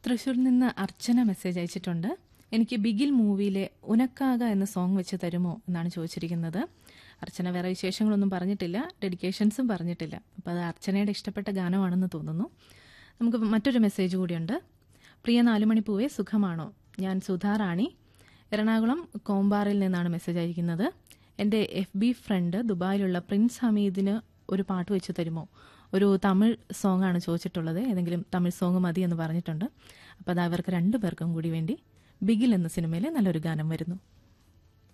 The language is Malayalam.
തൃശ്ശൂരിൽ നിന്ന് അർച്ചന മെസ്സേജ് അയച്ചിട്ടുണ്ട് എനിക്ക് ബിഗിൽ മൂവിയിലെ ഉനക്കാക എന്ന സോങ് വെച്ച് തരുമോ എന്നാണ് ചോദിച്ചിരിക്കുന്നത് അർച്ചന വേറെ വിശേഷങ്ങളൊന്നും പറഞ്ഞിട്ടില്ല ഡെഡിക്കേഷൻസും പറഞ്ഞിട്ടില്ല അപ്പോൾ അത് അർച്ചനയുടെ ഇഷ്ടപ്പെട്ട ഗാനമാണെന്ന് തോന്നുന്നു നമുക്ക് മറ്റൊരു മെസ്സേജ് കൂടിയുണ്ട് പ്രിയ നാലുമണിപ്പൂവെ സുഖമാണോ ഞാൻ സുധാ റാണി എറണാകുളം കോമ്പാറിൽ നിന്നാണ് മെസ്സേജ് അയക്കുന്നത് എൻ്റെ എഫ് ബി ഫ്രണ്ട് ദുബായിലുള്ള പ്രിൻസ് ഹമീദിന് ഒരു പാട്ട് വെച്ച് തരുമോ ഒരു തമിഴ് സോങ് ആണ് ചോദിച്ചിട്ടുള്ളത് ഏതെങ്കിലും തമിഴ് സോങ് മതി എന്ന് പറഞ്ഞിട്ടുണ്ട് അപ്പോൾ അത് അവർക്ക് രണ്ടു പേർക്കും കൂടി വേണ്ടി ബിഗിൽ എന്ന സിനിമയിലെ നല്ലൊരു ഗാനം വരുന്നു